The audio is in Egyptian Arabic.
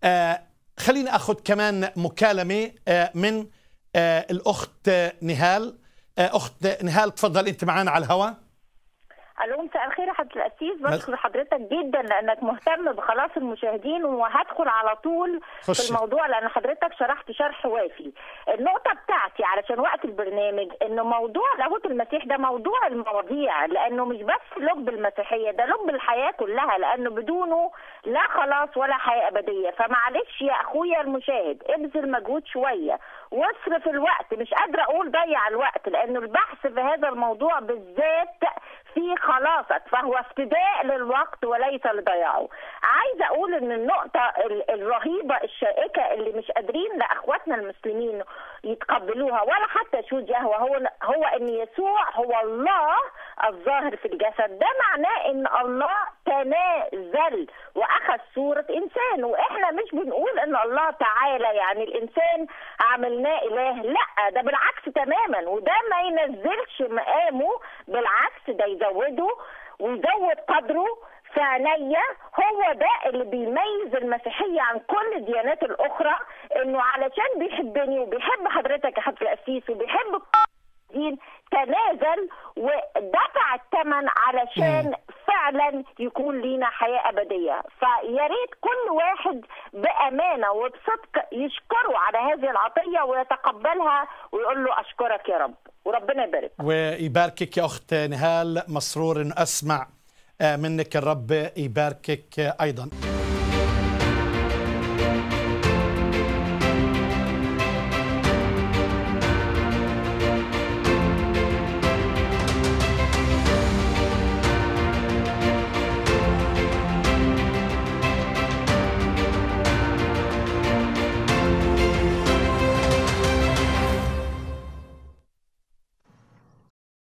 آه خليني اخذ كمان مكالمه آه من آه الاخت نهال آه اخت نهال تفضل انت معنا على الهواء الو مساء الخير يا حضره القسيس بشكر حضرتك جدا لانك مهتم بخلاص المشاهدين وهدخل على طول خش. في الموضوع لان حضرتك شرحت شرح وافي النقطه بتاعتي علشان وقت البرنامج انه موضوع لاهوت المسيح ده موضوع المواضيع لانه مش بس لب المسيحيه ده لب الحياه كلها لانه بدونه لا خلاص ولا حياه ابديه فمعلش يا اخويا المشاهد ابذل مجهود شويه واصرف الوقت مش قادره اقول ضيع الوقت لانه البحث في هذا الموضوع بالذات في خلاصك فهو افتداء للوقت وليس لضياعه عايزه اقول ان النقطه ال- الرهيبه الشائكه اللي مش قادرين لاخواتنا المسلمين يتقبلوها ولا حتى شهود يهوى هو هو ان يسوع هو الله الظاهر في الجسد ده معناه ان الله تنازل واخذ صوره انسان واحنا مش بنقول ان الله تعالى يعني الانسان عملناه اله لا ده بالعكس تماما وده ما ينزلش مقامه بالعكس ده يزوده ويزود قدره في عينيا هو ده اللي بيميز المسيحيه عن كل الديانات الاخرى انه علشان بيحبني وبيحب حضرتك يا حضره القسيس وبيحب الدين تنازل ودفع الثمن علشان فعلا يكون لينا حياه ابديه فيا ريت كل واحد بامانه وبصدق يشكره على هذه العطيه ويتقبلها ويقول له اشكرك يا رب وربنا يبارك ويباركك يا اخت نهال مسرور ان اسمع آه، منك الرب يباركك آه، ايضا